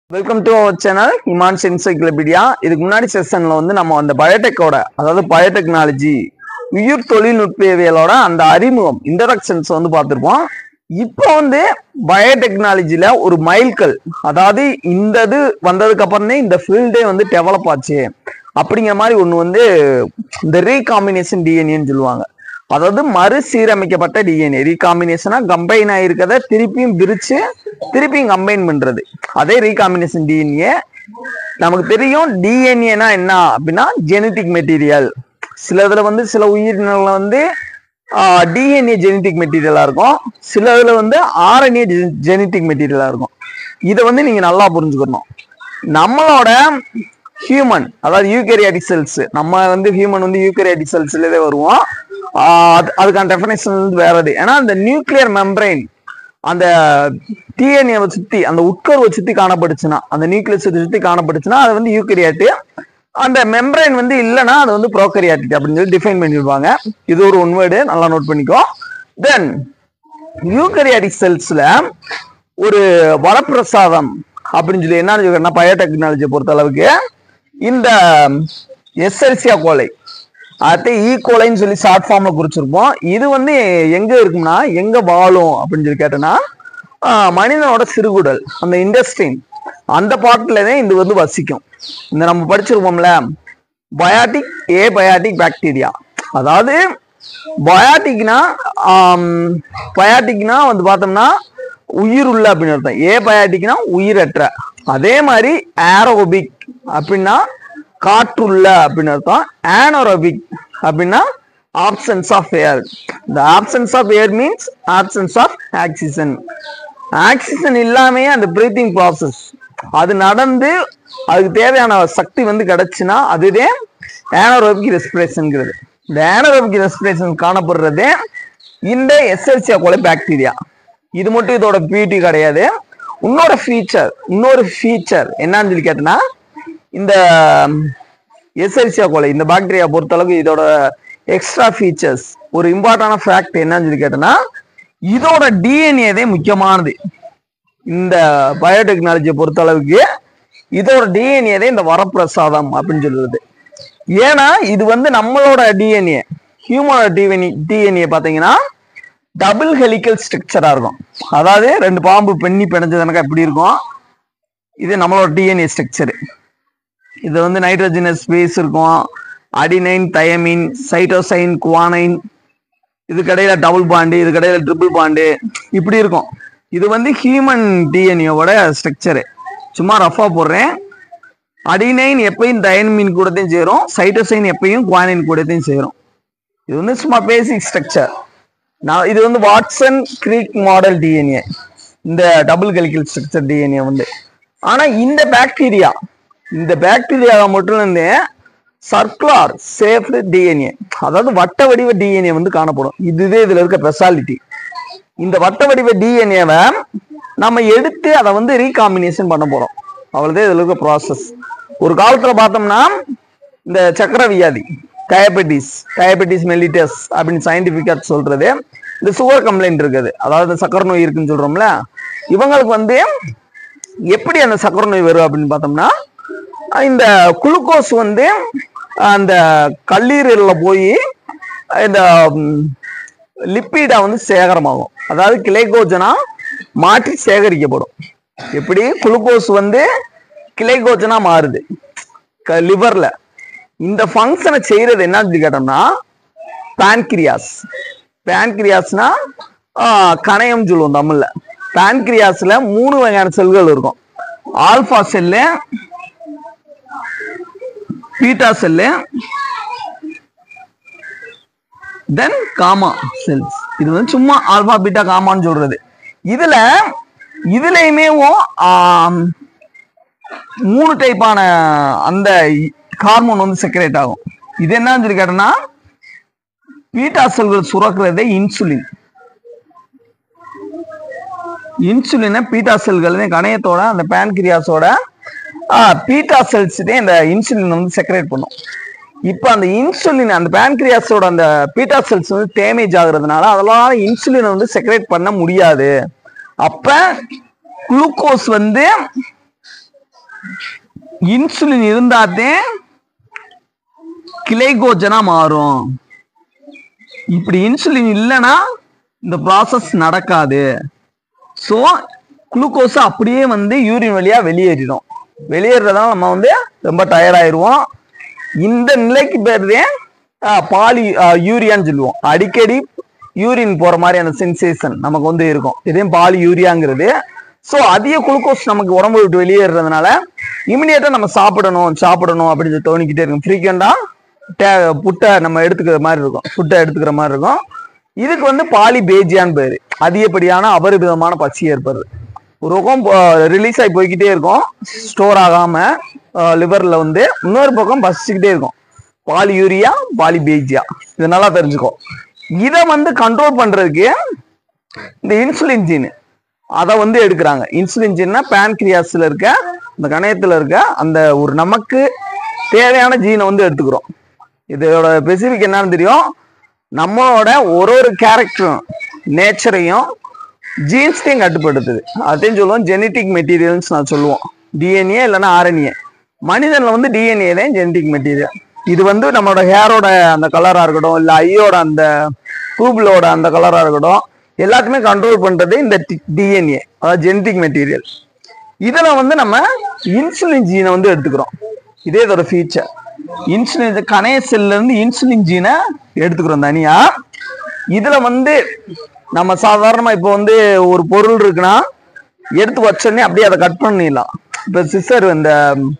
welcome to our channel Iman's encyclopedia இதுக்கு முன்னாடி செஷன்ல வந்து நம்ம அந்த பயோடெக்கோட அதாவது பயோடெக்னாலஜி உயிர் தொழில்நுட்பவியலோட அந்த அறிமுகம் இன்ட்ரடக்ஷன்ஸ் வந்து பார்த்துருப்போம் இப்போ வந்து பயோடெக்னாலஜில ஒரு மைல்கல் அதாவது இந்த இது வந்ததுக்கு அப்புறம் தான் இந்த ஃபீல்டே வந்து டெவலப் ஆச்சு அப்படிங்கிற மாதிரி ஒன்று வந்து இந்த ரீகாம்பினேஷன் டிஎன்ஏன்னு சொல்லுவாங்க அதாவது மறுசீரமைக்கப்பட்ட டிஎன்ஏ ரீகாம்பினேஷனா கம்பைன் ஆயிருக்கத திருப்பியும் பிரிச்சு திருப்பியும் கம்பைன் பண்றது அதே ரீகாம்பினேஷன் டிஎன்ஏ நமக்கு தெரியும் டிஎன்ஏனா என்ன அப்படின்னா ஜெனட்டிக் மெட்டீரியல் சில இதுல வந்து சில உயிரினங்கள்ல வந்து டிஎன்ஏ ஜெனட்டிக் மெட்டீரியலா இருக்கும் சில இதுல வந்து ஆர்என்ஏ ஜெனட்டிக் மெட்டீரியலா இருக்கும் இதை வந்து நீங்க நல்லா புரிஞ்சுக்கணும் நம்மளோட ஹியூமன் அதாவது யூகேரியாட்டிக் செல்ஸ் நம்ம வந்து ஹியூமன் வந்து யூகேரியாட்டிக் செல்ஸ்லேயே வருவோம் ஆஹ் அது அதுக்கான டெஃபினேஷன் வந்து வேறது ஏன்னா அந்த நியூக்ளியர் மெம்பரைன் அந்த டிஎன்ஏவை சுத்தி அந்த உட்கருவை சுத்தி காணப்பட்டுச்சுன்னா அந்த நியூக்ளியஸ் சுத்தி காணப்பட்டுச்சுன்னா அது வந்து யூகரியாட்டு அந்த மெம்பரைன் வந்து இல்லைன்னா அது வந்து ப்ரோக்கரியாட்டிக் அப்படின்னு சொல்லி டிஃபைன் பண்ணிடுவாங்க இது ஒரு ஒன் வேர்டு நல்லா நோட் பண்ணிக்கோ தென் யூகரியாட்டிக் செல்ஸ்ல ஒரு வரப்பிரசாதம் அப்படின்னு சொல்லி என்ன சொல்றேன்னா பயோடெக்னாலஜியை பொறுத்த அளவுக்கு இந்த எஸ்எல்சியா கோலை அது ஈகோலைன்னு சொல்லி ஷார்ட் ஃபார்ம்ல குறிச்சிருப்போம் இது வந்து எங்க இருக்கும்னா எங்க வாழும் அப்படின்னு சொல்லி கேட்டோம்னா ஆஹ் மனிதனோட சிறுகுடல் அந்த இண்டஸ்ட்ரின் அந்த பாட்டுல தான் இது வந்து வசிக்கும் இந்த நம்ம படிச்சிருப்போம்ல பயாட்டிக் ஏ பயாட்டிக் பாக்டீரியா அதாவது பயாட்டிக்னா பயாட்டிக்னா வந்து பார்த்தோம்னா உயிர் உள்ள அப்படின்னு அர்த்தம் ஏ பயாட்டிக்னா உயிரற்ற அதே மாதிரி ஏரோபிக் அப்படின்னா காற்றுள்ள அப்படின்னு அர்த்தம் ஆனோரோபிக் அப்படின்னா ஆப்சன்ஸ் ஆஃப் ஏர் இந்த absence of air means absence of oxygen oxygen இல்லாமையே அந்த பிரீத்திங் ப்ராசஸ் அது நடந்து அதுக்கு தேவையான சக்தி வந்து கிடைச்சுன்னா அதுவே ஆனோரோபிக் ரெஸ்பிரேஷன்ங்கிறது இந்த ஆனோரோபிக் ரெஸ்பிரேஷன் காணப்படுறதே இந்த எஸ்எல்சியா கோலை பாக்டீரியா இது மட்டும் இதோட பியூட்டி கிடையாது இன்னொரு ஃபீச்சர் இன்னொரு ஃபீச்சர் என்னன்னு சொல்லி கேட்டனா இந்த எஸ்எல்சியா கோலை இந்த பாக்டீரியா பொறுத்தளவுக்கு இதோட எக்ஸ்ட்ரா ஃபீச்சர்ஸ் ஒரு இம்பார்ட்டன்டான ஃபேக்ட் என்னன்னு சொல்லி கேட்டனா இதோட டிஎன்ஏ தான் முக்கியமானது இந்த பயோடெக்னாலஜியை பொறுத்தளவுக்கு இதோட டிஎன்ஏ தான் இந்த வரப்பிரசாதம் அப்படின்னு சொல்றது ஏன்னா இது வந்து நம்மளோட டிஎன்ஏ ஹியூமனோட டிஎன்ஏ டிஎன்ஏ பார்த்தீங்கன்னா டபுள் ஹெலிக்கல் ஸ்ட்ரக்சரா இருக்கும் அதாவது ரெண்டு பாம்பு பெண்ணி பிணைஞ்சதுனாக்கா இப்படி இருக்கும் இது நம்மளோட டிஎன்ஏ ஸ்ட்ரக்சர் இது வந்து நைட்ரஜனஸ் ஸ்பேஸ் இருக்கும் அடினைன் தயமின் சைட்டோசைன் குவானைன் இது கடையில டபுள் பாண்டு இது கடையில ட்ரிபிள் பாண்டு இப்படி இருக்கும் இது வந்து ஹியூமன் டிஎன்ஏவோட ஸ்ட்ரக்சரு சும்மா ரஃபா போடுறேன் அடினைன் எப்பயும் தயன்மின் கூடத்தையும் சேரும் சைட்டோசைன் எப்பயும் குவானின் கூடத்தையும் சேரும் இது வந்து சும்மா பேசிக் ஸ்ட்ரக்சர் நான் இது வந்து வாட்சன் கிரீக் மாடல் டிஎன்ஏ இந்த டபுள் கெலிக்கல் ஸ்ட்ரக்சர் டிஎன்ஏ வந்து ஆனா இந்த பாக்டீரியா இந்த பாக்டீரியா மட்டும் இருந்து சர்க்குலார் சேஃப்டு டிஎன்ஏ அதாவது வட்ட வடிவ டிஎன்ஏ வந்து காணப்படும் இதுவே இதுல இருக்க ஸ்பெஷாலிட்டி இந்த வட்ட வடிவ டிஎன்ஏவை நம்ம எடுத்து அதை வந்து ரீகாம்பினேஷன் பண்ண போறோம் அவ்வளவுதான் இதுல இருக்க ப்ராசஸ் ஒரு காலத்துல பார்த்தோம்னா இந்த சக்கர வியாதி டயபெட்டிஸ் டயபெட்டிஸ் மெலிட்டஸ் அப்படின்னு சயின்டிபிக்கா சொல்றது இந்த சுகர் கம்ப்ளைண்ட் இருக்குது அதாவது சக்கரை நோய் இருக்குன்னு சொல்றோம்ல இவங்களுக்கு வந்து எப்படி அந்த சக்கரை நோய் வரும் அப்படின்னு பார்த்தோம்னா இந்த குளுக்கோஸ் வந்து அந்த கல்லீரல்ல போய் இந்த லிப்பிடா வந்து சேகரமாகும் அதாவது கிளைகோஜனா மாற்றி சேகரிக்கப்படும் எப்படி குளுக்கோஸ் வந்து கிளைகோஜனா மாறுது லிவர்ல இந்த ஃபங்க்ஷனை செய்யறது என்னன்னு கேட்டோம்னா பான்கிரியாஸ் பான்கிரியாஸ்னா கணையம் சொல்லுவோம் தமிழ்ல பான்கிரியாஸ்ல மூணு வகையான செல்கள் இருக்கும் alpha cell beta cell then gamma cells இது வந்து சும்மா ஆல்பா பீட்டா காமான்னு சொல்றது இதுல இதுலயுமே ஆம், மூணு டைப்பான அந்த ஹார்மோன் வந்து செக்ரேட் ஆகும் இது என்னன்னு சொல்லி கேட்டோம்னா பீட்டா செல்கள் சுரக்கிறதே இன்சுலின் இன்சுலினை பீட்டா செல்கள் கணையத்தோட அந்த பேன்கிரியாஸோட பீட்டா செல்ஸ் இந்த இன்சுலின் வந்து செக்ரேட் பண்ணும் இப்போ அந்த இன்சுலின் அந்த பேன்கிரியாஸோட அந்த பீட்டா செல்ஸ் வந்து டேமேஜ் ஆகுறதுனால அதெல்லாம் இன்சுலினை வந்து செக்ரேட் பண்ண முடியாது அப்ப குளுக்கோஸ் வந்து இன்சுலின் இருந்தாதே கிளைகோஜனா மாறும் இப்படி இன்சுலின் இல்லைன்னா இந்த ப்ராசஸ் நடக்காது ஸோ குளுக்கோஸ் அப்படியே வந்து யூரின் வழியா வெளியேறிடும் வெளியேறதால நம்ம வந்து ரொம்ப டயர்ட் ஆயிடுவோம் இந்த நிலைக்கு பேருதே பாலி யூரியான்னு சொல்லுவோம் அடிக்கடி யூரின் போற மாதிரியான சென்சேஷன் நமக்கு வந்து இருக்கும் இதையும் பாலி யூரியாங்கிறது ஸோ அதிக குளுக்கோஸ் நமக்கு உடம்பு விட்டு வெளியேறதுனால இமிடியேட்டா நம்ம சாப்பிடணும் சாப்பிடணும் அப்படின்னு சொல்லி தோணிக்கிட்டே இருக்கும் ஃப்ரீக்வெண்டா புட்டை நம்ம எடுத்துக்கிற மாதிரி இருக்கும் ஃபுட்டை எடுத்துக்கிற மாதிரி இருக்கும் இதுக்கு வந்து பாலி பேஜியான்னு பேரு அதிகப்படியான அபரிமிதமான பசி ஏற்படுது ஒரு பக்கம் ரிலீஸ் ஆகி போய்க்கிட்டே இருக்கும் ஸ்டோர் ஆகாம லிவர்ல வந்து இன்னொரு பக்கம் பசிச்சுக்கிட்டே இருக்கும் பாலி யூரியா பாலி பேஜியா இது நல்லா தெரிஞ்சுக்கோ இதை வந்து கண்ட்ரோல் பண்றதுக்கு இந்த இன்சுலின் ஜீன் அதை வந்து எடுக்கிறாங்க இன்சுலின் ஜீன்னா பேன்கிரியாஸ்ல இருக்க இந்த கணையத்துல இருக்க அந்த ஒரு நமக்கு தேவையான ஜீனை வந்து எடுத்துக்கிறோம் இதோட ஸ்பெசிபிக் என்னன்னு தெரியும் நம்மளோட ஒரு ஒரு கேரக்டரும் நேச்சரையும் ஜீன்ஸ்டையும் கட்டுப்படுத்துது அதையும் சொல்லுவோம் ஜெனட்டிக் மெட்டீரியல்ஸ் நான் சொல்லுவோம் டிஎன்ஏ இல்லைன்னா ஆர்என்ஏ மனிதன்ல வந்து டிஎன்ஏ தான் ஜெனட்டிக் மெட்டீரியல் இது வந்து நம்மளோட ஹேரோட அந்த கலரா இருக்கட்டும் இல்லை ஐயோட அந்த பூபிளோட அந்த கலரா இருக்கட்டும் எல்லாத்தையுமே கண்ட்ரோல் பண்றது இந்த டிஎன்ஏ அதாவது ஜெனட்டிக் மெட்டீரியல் இதுல வந்து நம்ம இன்சுலின் ஜீனை வந்து எடுத்துக்கிறோம் இதே இதோட ஃபீச்சர் இன்சுலின் கணைய செல்ல இருந்து இன்சுலின் ஜீனை எடுத்துக்கிறோம் தனியா இதுல வந்து நம்ம சாதாரணமா இப்போ வந்து ஒரு பொருள் இருக்குன்னா எடுத்து வச்சோடனே அப்படியே அதை கட் பண்ணிடலாம் இப்போ சிஸ்டர் இந்த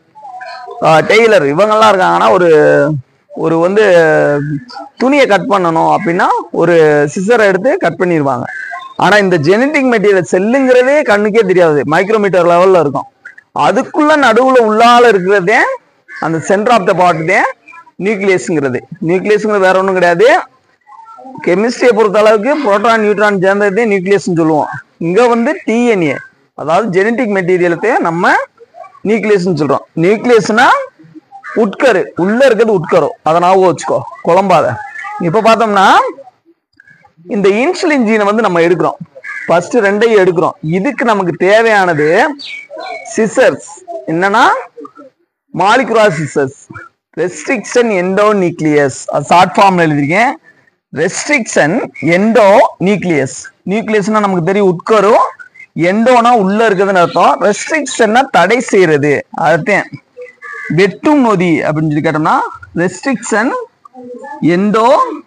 டெய்லர் இவங்கெல்லாம் இருக்காங்கன்னா ஒரு ஒரு வந்து துணியை கட் பண்ணணும் அப்படின்னா ஒரு சிசரை எடுத்து கட் பண்ணிடுவாங்க ஆனா இந்த ஜெனட்டிக் மெட்டீரியல் செல்லுங்கிறதே கண்ணுக்கே தெரியாது மைக்ரோமீட்டர் லெவல்ல இருக்கும் அதுக்குள்ள நடுவுல உள்ளால இருக்கிறதே அந்த சென்டர் ஆஃப் த பார்ட் தான் நியூக்ளியஸ்ங்கிறது நியூக்ளியஸ்ங்கிறது வேற ஒன்றும் கிடையாது கெமிஸ்ட்ரியை பொறுத்த அளவுக்கு புரோட்டான் நியூட்ரான் சேர்ந்ததே நியூக்ளியஸ்னு சொல்லுவோம் இங்க வந்து டிஎன்ஏ அதாவது ஜெனட்டிக் மெட்டீரியலத்தை நம்ம நியூக்ளியஸ்னு சொல்றோம் நியூக்ளியஸ்னா உட்கரு உள்ள இருக்கிறது உட்கரும் அதை ஞாபகம் வச்சுக்கோ குழம்பாத இப்ப பார்த்தோம்னா இந்த இன்சுலின் ஜீனை வந்து நம்ம எடுக்கிறோம் ஃபர்ஸ்ட் ரெண்டையும் எடுக்கிறோம் இதுக்கு நமக்கு தேவையானது சிசர்ஸ் என்னன்னா molecular scissors restriction endonuclease அது ஷார்ட் ஃபார்ம்ல எழுதிருக்கேன் ரெஸ்ட்ரிக்ஷன் எண்டோ நியூக்ளியஸ் நியூக்ளியஸ்னா நமக்கு தெரியும் உட்கரும் எண்டோனா உள்ள இருக்குதுன்னு அர்த்தம் ரெஸ்ட்ரிக்ஷன்னா தடை செய்யறது அதுதான் வெட்டும் நொதி அப்படின்னு சொல்லி கேட்டோம்னா restriction 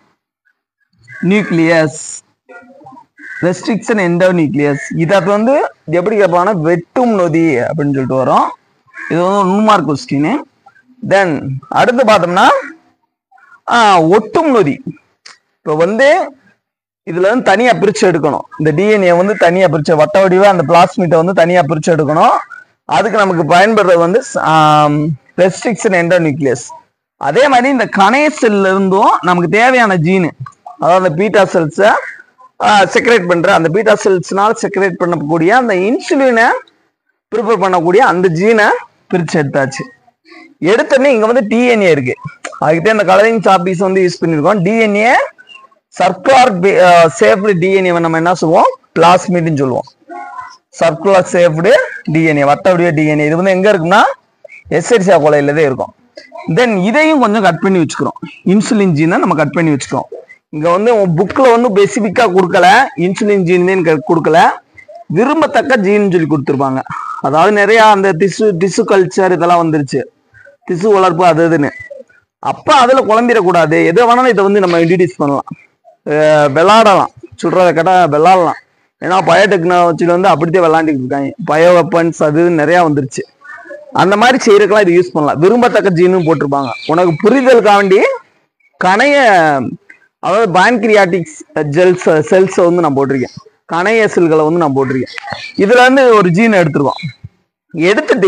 endonuclease restriction endonuclease இதை வந்து எப்படி கேட்பாங்கன்னா வெட்டும் நொதி அப்படின்னு சொல்லிட்டு வரும் இது வந்து ஒன் மார்க் கொஸ்டின் தென் அடுத்து பார்த்தோம்னா ஆஹ், ஒட்டும் நொதி இப்போ வந்து இதுல இருந்து தனியா பிரிச்சு எடுக்கணும் இந்த டிஎன்ஏ வந்து தனியா பிரிச்சு வட்ட வடிவா அந்த பிளாஸ்மிட்டை வந்து தனியா பிரிச்சு எடுக்கணும் அதுக்கு நமக்கு பயன்படுறது வந்து ரெஸ்ட்ரிக்ஷன் எண்டோ நியூக்ளியஸ் அதே மாதிரி இந்த கணைய செல்ல இருந்தும் நமக்கு தேவையான ஜீனு அதாவது அந்த பீட்டா செல்ஸை செக்ரேட் பண்ற அந்த பீட்டா செல்ஸ்னால செக்ரேட் பண்ணக்கூடிய அந்த இன்சுலினை ப்ரிப்பேர் பண்ணக்கூடிய அந்த ஜீனை பிரிச்சு எடுத்தாச்சு எடுத்தோடனே இங்க வந்து டிஎன்ஏ இருக்கு அதுக்கிட்ட இந்த கலரிங் சாப்பீஸ் வந்து யூஸ் பண்ணியிருக்கோம் டிஎன்ஏ சர்க்குலர் சேஃப்டு டிஎன்ஏ நம்ம என்ன சொல்லுவோம் பிளாஸ்மிட்னு சொல்லுவோம் சர்க்குலர் சேஃப்டு டிஎன்ஏ வட்ட வடிவ டிஎன்ஏ இது வந்து எங்க இருக்குன்னா எஸ்எரிசா கொலையில தான் இருக்கும் தென் இதையும் கொஞ்சம் கட் பண்ணி வச்சுக்கிறோம் இன்சுலின் ஜீனை நம்ம கட் பண்ணி வச்சுக்கிறோம் இங்க வந்து புக்கில் வந்து பெசிஃபிக்கா கொடுக்கல இன்சுலின் ஜீன் கொடுக்கல விரும்பத்தக்க ஜீன் சொல்லி கொடுத்துருப்பாங்க அதாவது நிறைய அந்த திசு டிசு கல்ச்சர் இதெல்லாம் வந்துருச்சு திசு வளர்ப்பு அது இதுன்னு அப்ப அதுல குழம்பிடக்கூடாது எதை வேணாலும் இதை வந்து நம்ம இன்ட்ரடியூஸ் பண்ணலாம் அஹ் விளாடலாம் சொல்றத கேட்டா விளாடலாம் ஏன்னா பயோ டெக்னாலஜில வந்து அப்படித்தான் விளாண்டுட்டு இருக்காங்க பயோ வெப்பன்ஸ் அது இதுன்னு நிறைய வந்துருச்சு அந்த மாதிரி செய்யறதுக்கெல்லாம் இது யூஸ் பண்ணலாம் விரும்பத்தக்க ஜீனும் போட்டிருப்பாங்க உனக்கு புரிதலுக்காண்டி கணைய அதாவது பான்கிரியாட்டிக்ஸ் ஜெல்ஸ் செல்ஸை வந்து நான் போட்டிருக்கேன் கணைய செல்களை வந்து நான் போட்டிருக்கேன் இதுல இருந்து ஒரு ஜீன் எடுத்துருவோம் எடுத்துட்டு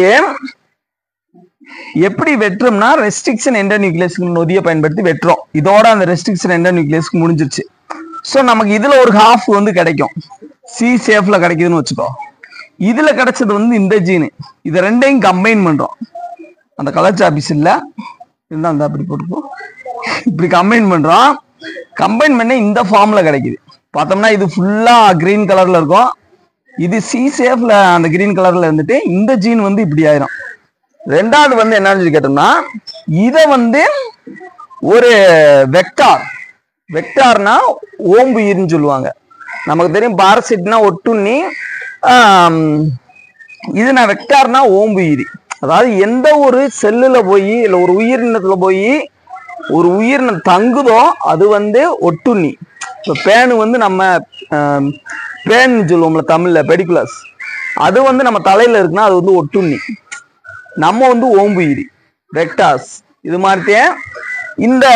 எப்படி வெட்டுறோம்னா ரெஸ்ட்ரிக்ஷன் எண்டோ நியூக்ளியஸ்க்கு நொதியை பயன்படுத்தி வெட்டுறோம் இதோட அந்த ரெஸ்ட்ரிக்ஷன் எண்டோ நியூக்ளியஸ்க்கு முடிஞ்சிருச்சு ஸோ நமக்கு இதுல ஒரு ஹாஃப் வந்து கிடைக்கும் சி சேஃப்ல கிடைக்குதுன்னு வச்சுக்கோ இதுல கிடைச்சது வந்து இந்த ஜீனு இதை ரெண்டையும் கம்பைன் பண்றோம் அந்த கலர் சாப்பீஸ் இல்ல இருந்தா அந்த அப்படி போட்டுப்போ இப்படி கம்பைன் பண்றோம் கம்பைன் பண்ண இந்த ஃபார்ம்ல கிடைக்குது பார்த்தோம்னா இது ஃபுல்லா கிரீன் கலர்ல இருக்கும் இது சி சேஃப்ல அந்த கிரீன் கலர்ல இருந்துட்டு இந்த ஜீன் வந்து இப்படி ஆயிரும் ரெண்டாவது வந்து என்னன்னு சொல்லி கேட்டோம்னா இத வந்து ஒரு வெக்டார் வெக்டார்னா ஓம்புயிர்னு சொல்லுவாங்க நமக்கு தெரியும் பாரசிட்னா ஒட்டுண்ணி ஆம், இது நான் வெக்டார்னா ஓம்புயிரி அதாவது எந்த ஒரு செல்லுல போய் இல்ல ஒரு உயிரினத்துல போய் ஒரு உயிரினம் தங்குதோ அது வந்து ஒட்டுண்ணி இப்போ பேனு வந்து நம்ம ஆம், பேன்னு சொல்லுவோம்ல தமிழ்ல பெடிகுலஸ் அது வந்து நம்ம தலையில இருக்குன்னா அது வந்து ஒட்டுண்ணி நம்ம வந்து ஓம்புயிரி வெக்டார்ஸ் இது மாதிரியே இந்த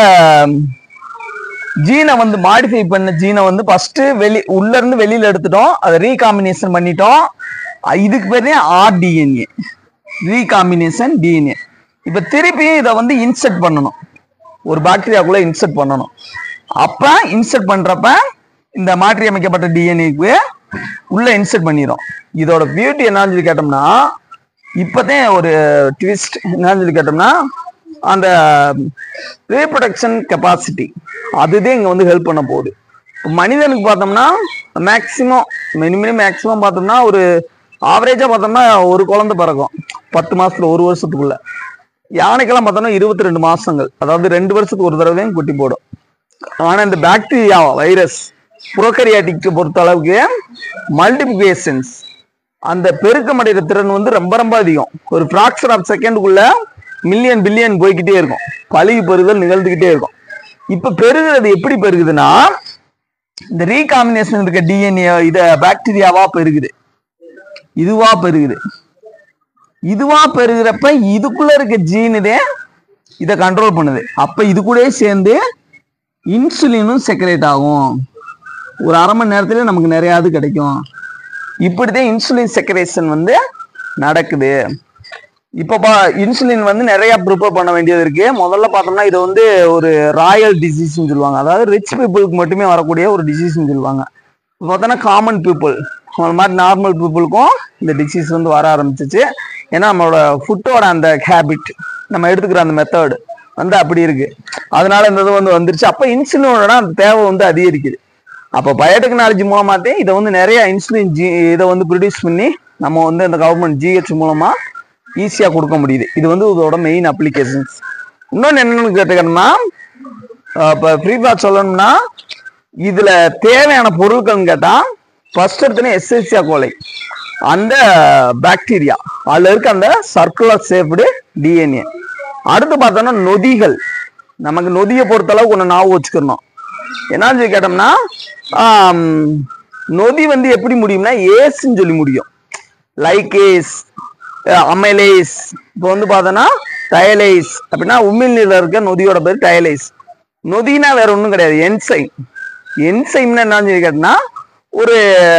ஜீனை வந்து மாடிஃபை பண்ண ஜீனை வந்து ஃபர்ஸ்ட் வெளி உள்ள இருந்து வெளியில எடுத்துட்டோம் அதை ரீகாம்பினேஷன் பண்ணிட்டோம் அஹ் இதுக்கு பேரு ஆர்டிஎன்ஏ ரீகாம்பினேஷன் டிஎன்ஏ இப்ப திருப்பியும் இதை வந்து இன்செர்ட் பண்ணணும் ஒரு பாக்டீரியாக்குள்ள இன்செர்ட் பண்ணணும் அப்ப இன்செர்ட் பண்றப்ப இந்த மாற்றி அமைக்கப்பட்ட டிஎன்ஏக்கு உள்ள இன்செர்ட் பண்ணிடும் இதோட பியூட்டி என்னன்னு சொல்லி கேட்டோம்னா இப்பதான் ஒரு ட்விஸ்ட் என்னன்னு சொல்லி கேட்டோம்னா அந்த ரீப்ரொடக்ஷன் கெப்பாசிட்டி அதுதான் இங்க வந்து ஹெல்ப் பண்ண போகுது இப்போ மனிதனுக்கு பார்த்தோம்னா மேக்சிமம் மினிமம் மேக்சிமம் பார்த்தோம்னா ஒரு ஆவரேஜா பார்த்தோம்னா ஒரு குழந்தை பிறக்கும் பத்து மாசத்துல ஒரு வருஷத்துக்குள்ள யானைக்கெல்லாம் பார்த்தோம்னா இருபத்தி ரெண்டு மாசங்கள் அதாவது ரெண்டு வருஷத்துக்கு ஒரு தடவையும் குட்டி போடும் ஆனா இந்த பாக்டீரியா வைரஸ் புரோக்கரியாட்டிக் பொறுத்த அளவுக்கு மல்டிபிகேஷன்ஸ் அந்த பெருக்கமடைகிற திறன் வந்து ரொம்ப ரொம்ப அதிகம் ஒரு ஃபிராக்சர் ஆஃப் செகண்டுக்குள்ள மில்லியன் பில்லியன் போய்க்கிட்டே இருக்கும் பழுகி பெறுதல் நிகழ்ந்துகிட்டே இருக்கும் இப்ப பெருகிறது எப்படி பெருகுதுன்னா இந்த ரீகாம்பினேஷன் இருக்க டிஎன்ஏ இத பாக்டீரியாவா பெருகுது இதுவா பெருகுது இதுவா பெருகிறப்ப இதுக்குள்ள இருக்க ஜீன் இதே இதை கண்ட்ரோல் பண்ணுது அப்ப இது கூடயே சேர்ந்து இன்சுலினும் செக்ரேட் ஆகும் ஒரு அரை மணி நேரத்துல நமக்கு நிறையாது கிடைக்கும் இப்படிதான் இன்சுலின் செக்ரேஷன் வந்து நடக்குது இப்போ பா இன்சுலின் வந்து நிறைய ப்ரிப்பேர் பண்ண வேண்டியது இருக்கு முதல்ல பார்த்தோம்னா இது வந்து ஒரு ராயல் டிசீஸ்னு சொல்லுவாங்க அதாவது ரிச் பீப்புளுக்கு மட்டுமே வரக்கூடிய ஒரு டிசீஸ்னு சொல்லுவாங்க இப்போ பார்த்தோன்னா காமன் பீப்புள் அந்த மாதிரி நார்மல் பீப்புளுக்கும் இந்த டிசீஸ் வந்து வர ஆரம்பிச்சிச்சு ஏன்னா நம்மளோட ஃபுட்டோட அந்த ஹேபிட் நம்ம எடுத்துக்கிற அந்த மெத்தட் வந்து அப்படி இருக்கு அதனால இந்த இது வந்து வந்துருச்சு அப்போ இன்சுலினோட அந்த தேவை வந்து அதிகரிக்குது அப்போ பயோடெக்னாலஜி மூலமாத்தே இதை வந்து நிறைய இன்சுலின் ஜி இதை வந்து ப்ரொடியூஸ் பண்ணி நம்ம வந்து இந்த கவர்மெண்ட் ஜிஹெச் மூலமா ஈஸியாக கொடுக்க முடியுது இது வந்து இதோட மெயின் அப்ளிகேஷன்ஸ் இன்னொன்று என்னன்னு கேட்டுக்கணும்னா இப்போ ஃப்ரீஃபா சொல்லணும்னா இதுல தேவையான பொருட்கள்னு கேட்டா ஃபர்ஸ்ட் எடுத்தனே எஸ்எஸ்சியா கோலை அந்த பாக்டீரியா அதுல இருக்க அந்த சர்க்குலர் சேஃப்டு டிஎன்ஏ அடுத்து பார்த்தோம்னா நொதிகள் நமக்கு நொதியை பொறுத்த அளவுக்கு ஒன்று ஞாபகம் வச்சுக்கணும் என்னன்னு சொல்லி கேட்டோம்னா ஆம், நொதி வந்து எப்படி முடியும்னா ஏஸ்ன்னு சொல்லி முடியும் லைகேஸ் அமைலேஸ் இப்போ வந்து பார்த்தோன்னா டயலைஸ் அப்படின்னா உமிழ்நீர்ல இருக்க நொதியோட பேர் டயலைஸ் நொதினா வேற ஒன்றும் கிடையாது என்சைம் என்சைம்னா என்னன்னு சொல்லி கேட்டோம்னா ஒரு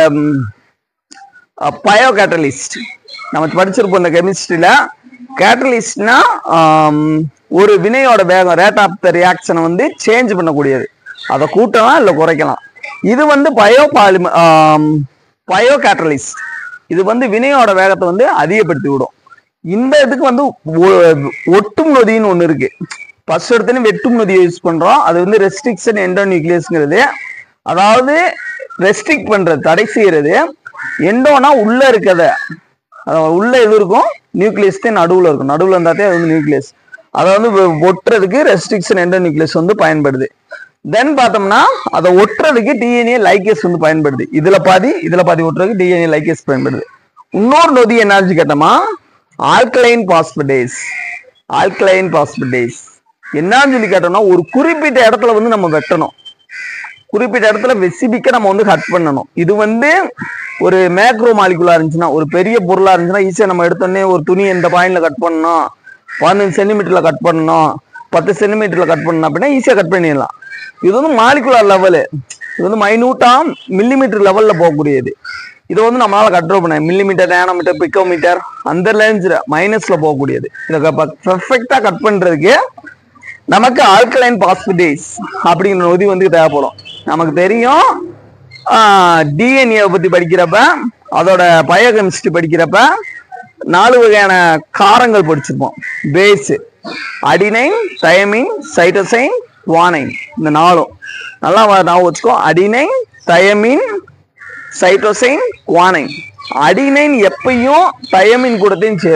பயோ கேட்டலிஸ்ட் நம்ம படிச்சிருப்போம் இந்த கெமிஸ்ட்ரியில கேட்டலிஸ்ட்னா ஒரு வினையோட வேகம் ரேட் ஆஃப் த ரியாக்ஷனை வந்து சேஞ்ச் பண்ணக்கூடியது அதை கூட்டலாம் இல்லை குறைக்கலாம் இது வந்து பயோ பாலிம பயோ கேட்டலிஸ்ட் இது வந்து வினையோட வேகத்தை வந்து அதிகப்படுத்தி விடும் இந்த இதுக்கு வந்து ஒ- ஒட்டும் நொதின்னு ஒன்று இருக்கு ஃபர்ஸ்ட் எடுத்தோன்னே வெட்டும் நொதியை யூஸ் பண்றோம் அது வந்து ரெஸ்ட்ரிக்ஷன் எண்டோநியூக்ளியஸ்ங்கிறது அதாவது ரெஸ்ட்ரிக்ட் பண்றது தடை செய்யறது எண்டோனா உள்ள இருக்கத அதாவது உள்ள எது இருக்கும் நியூக்ளியஸ் தான் நடுவுல இருக்கும் நடுவுல இருந்தாத்தே அது வந்து நியூக்ளியஸ் அதை வந்து ஒ- ஒட்டுறதுக்கு ரெஸ்ட்ரிக்ஷன் எண்டோநியூக்ளியஸ் வந்து பயன்படுது தென் பார்த்தோம்னா அதை ஒட்டுறதுக்கு டிஎன்ஏ லைகேஸ் வந்து பயன்படுது இதுல பாதி இதுல பாதி ஒட்டுறதுக்கு டிஎன்ஏ லைகேஸ் பயன்படுது இன்னொரு நொதி என்னாச்சு கேட்டோமா ஆல்கலைன் பாஸ்படேஸ் ஆல்கலைன் பாஸ்படேஸ் என்னன்னு சொல்லி கேட்டோம்னா ஒரு குறிப்பிட்ட இடத்துல வந்து நம்ம வெட்டணும் குறிப்பிட்ட இடத்துல வெசிபிக்க நம்ம வந்து கட் பண்ணணும் இது வந்து ஒரு மேக்ரோ மாலிகுலா இருந்துச்சுன்னா ஒரு பெரிய பொருளா இருந்துச்சுன்னா ஈஸியா நம்ம எடுத்தோடனே ஒரு துணி இந்த பாயிண்ட்ல கட் பண்ணணும் பதினஞ்சு சென்டிமீட்டர்ல கட் பண்ணணும் பத்து சென்டிமீட்டர்ல கட் பண்ணணும் அப்படின்னா ஈஸியா கட் பண்ணிடலாம் இது வந்து மாலிகுலர் லெவலு இது வந்து மைனூட்டா மில்லிமீட்டர் லெவல்ல போகக்கூடியது இதை வந்து நம்மளால கண்ட்ரோல் பண்ண மில்லிமீட்டர் நேனோமீட்டர் பிக்கோமீட்டர் அந்த ரேஞ்சில் மைனஸ்ல போகக்கூடியது இதை பெர்ஃபெக்டா கட் பண்றதுக்கு நமக்கு ஆல்கலைன் பாஸ்பிடேஸ் அப்படிங்கிற நொதி வந்து தேவைப்படும் நமக்கு தெரியும் டிஎன்ஏ பத்தி படிக்கிறப்ப அதோட பயோகெமிஸ்ட்ரி படிக்கிறப்ப நாலு வகையான காரங்கள் படிச்சிருப்போம் base adenine thymine cytosine guanine இந்த நாலும் நல்லா வ- ஞாபகம் வச்சுக்கோ adenine thymine cytosine guanine adenine எப்பயும் தயமின் கூடத்தையும் சேரும்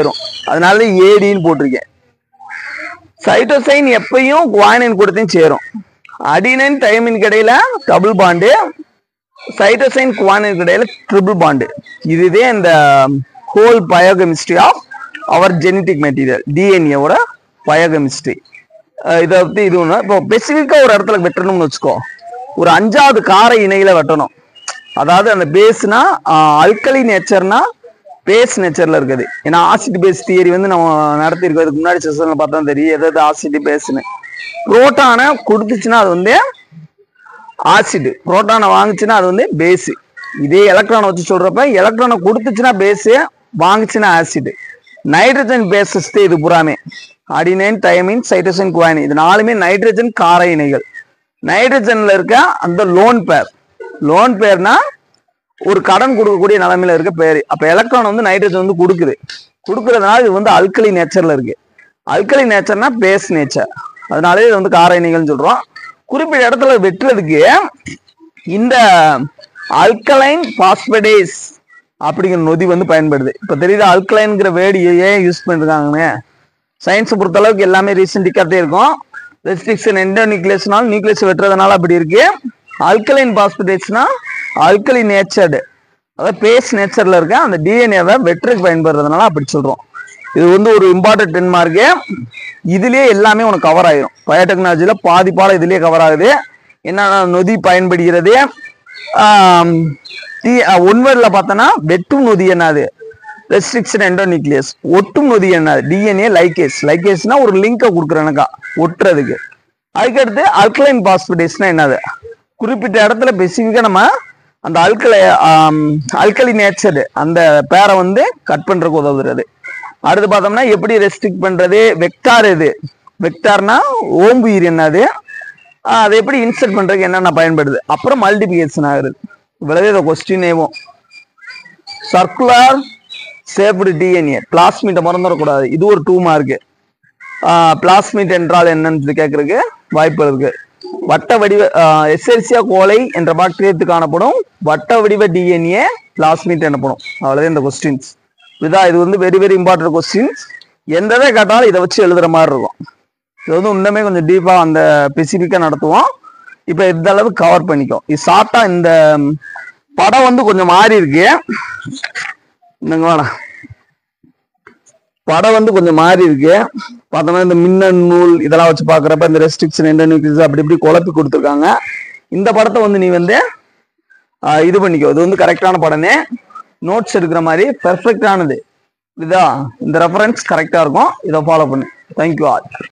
அதனால ஏடின்னு போட்டிருக்கேன் சைட்டோசைன் எப்பயும் குவானின் கூடத்தையும் சேரும் அடினைன் டைமின் இடையில டபுள் பாண்டு சைட்டோசைன் குவானின் இடையில ட்ரிபிள் பாண்டு இதுதான் இந்த whole biochemistry of our genetic material டிஎன்ஏவோட பயோகெமிஸ்ட்ரி இதை பத்தி இது ஒன்று இப்போ ஸ்பெசிஃபிக்கா ஒரு இடத்துல வெட்டணும்னு வச்சுக்கோ ஒரு அஞ்சாவது கார இணையில வெட்டணும் அதாவது அந்த பேஸ்னா அல்கலி நேச்சர்னா பேஸ் நேச்சர்ல இருக்குது ஏன்னா ஆசிட் பேஸ் தியரி வந்து நம்ம நடத்திருக்கோம் இதுக்கு முன்னாடி செஷன்ல பார்த்தா தெரியும் எதாவது ஆசிட் பேஸ்னு புரோட்டானை கொடுத்துச்சுன்னா அது வந்து ஆசிட் புரோட்டானை வாங்குச்சுன்னா அது வந்து பேஸ் இதே எலக்ட்ரானை வச்சு சொல்றப்ப எலக்ட்ரானை கொடுத்துச்சுன்னா பேஸ் வாங்குச்சுன்னா ஆசிட் நைட்ரஜன் பேசஸ் இது புறாமே அடினைன் டைமின் சைட்டோசின் குவானின் இது நாலுமே நைட்ரஜன் கார இணைகள் நைட்ரஜன்ல இருக்க அந்த லோன் பேர் லோன் பேர்னா ஒரு கடன் கொடுக்கக்கூடிய நிலைமையில இருக்க பேர் அப்ப எலக்ட்ரான் வந்து நைட்ரஜன் வந்து கொடுக்குது கொடுக்கறதுனால இது வந்து அல்கலி நேச்சர்ல இருக்கு அல்கலி நேச்சர்னா பேஸ் நேச்சர் அதனாலே இது வந்து கார இணைகள்னு சொல்றோம் குறிப்பிட்ட இடத்துல வெட்டுறதுக்கு இந்த அல்கலைன் பாஸ்படேஸ் அப்படிங்கிற நொதி வந்து பயன்படுது இப்ப தெரியுது அல்கலைன்ங்கிற வேர்டு ஏன் யூஸ் பண்ணிருக்காங்கன்னு சயின்ஸை பொறுத்த அளவுக்கு எல்லாமே ரீசெண்டிக்காகத்தே இருக்கும் ரெஸ்ட்ரிக்ஷன் எண்டோ நியூக்ளியஸ்னால நியூக்ளியஸ் வெட்டுறதுனால அப்படி இருக்கு அல்கலைன் பாஸ்படேட்ஸ்னா அல்கலி நேச்சர்டு அதாவது பேஸ் நேச்சர்ல இருக்க அந்த டிஎன்ஏவை வெட்டுறதுக்கு பயன்படுறதுனால அப்படி சொல்றோம் இது வந்து ஒரு இம்பார்ட்டன்ட் டென் மார்க்கு இதுலயே எல்லாமே உனக்கு கவர் ஆயிரும் பயோடெக்னாலஜில பாதி பாடம் இதுலயே கவர் ஆகுது என்னென்ன நொதி பயன்படுகிறது ஒன்வர்ல பார்த்தோன்னா வெட்டும் நொதி என்னது ரெஸ்ட்ரிக்ஷன் எண்டோநியூக்ளியஸ் ஒட்டும் நொதி என்னது டிஎன்ஏ லைகேஸ் லைகேஸ்னா ஒரு லிங்கை கொடுக்குறேனக்கா ஒட்டுறதுக்கு அதுக்கடுத்து அல்கலைன் பாஸ்படேஸ்னா என்னது குறிப்பிட்ட இடத்துல ஸ்பெசிஃபிக்கா நம்ம அந்த அல்கலை அல்கலி நேச்சர் அந்த பேரை வந்து கட் பண்றதுக்கு உதவுறது அடுத்து பார்த்தோம்னா எப்படி ரெஸ்ட்ரிக்ட் பண்றது வெக்டார் எது வெக்டார்னா ஓம்புயிர் என்னது ஆஹ் அதை எப்படி இன்சர்ட் பண்றதுக்கு என்னென்ன பயன்படுது அப்புறம் மல்டிபிகேஷன் ஆகுது இவ்வளவு இதை கொஸ்டின் ஏவும் சர்க்குலர் சேப்டு டிஎன்ஏ பிளாஸ்மிட்டை மறந்துடக்கூடாது இது ஒரு டூ மார்க்கு பிளாஸ்மிட் என்றால் என்னன்னு கேட்கறதுக்கு வாய்ப்பு இருக்கு வட்ட வடிவ எஸ்எல்சியா கோலை என்ற பாக்டீரியத்து காணப்படும் வட்ட வடிவ டிஎன்ஏ பிளாஸ்மிட் எனப்படும் அவ்வளவுதான் இந்த கொஸ்டின்ஸ் இதான் இது வந்து வெரி வெரி இம்பார்ட்டன்ட் கொஸ்டின்ஸ் எந்த இதை கேட்டாலும் இதை வச்சு எழுதுற மாதிரி இருக்கும் இது வந்து இன்னுமே கொஞ்சம் டீப்பா அந்த ஸ்பெசிஃபிக்கா நடத்துவோம் இப்போ இந்த அளவு கவர் பண்ணிக்கும் இது ஷார்ட்டா இந்த படம் வந்து கொஞ்சம் மாறி இருக்கு இந்தங்க வாடா படம் வந்து கொஞ்சம் மாறி இருக்கு பார்த்தோம்னா இந்த மின்னல் நூல் இதெல்லாம் வச்சு பாக்குறப்ப இந்த ரெஸ்ட்ரிக்ஷன் எண்டோனியூக்ளியஸ் அப்படி இப்படி குழப்பி கொடுத்துருக்காங்க இந்த படத்தை வந்து நீ வந்து ஆஹ், இது பண்ணிக்கோ இது வந்து கரெக்டான படமே நோட்ஸ் எடுக்கிற மாதிரி பெர்ஃபெக்டானது இதா இந்த ரெஃபரன்ஸ் கரெக்டா இருக்கும் இதை ஃபாலோ பண்ணு தேங்க்யூ ஆல்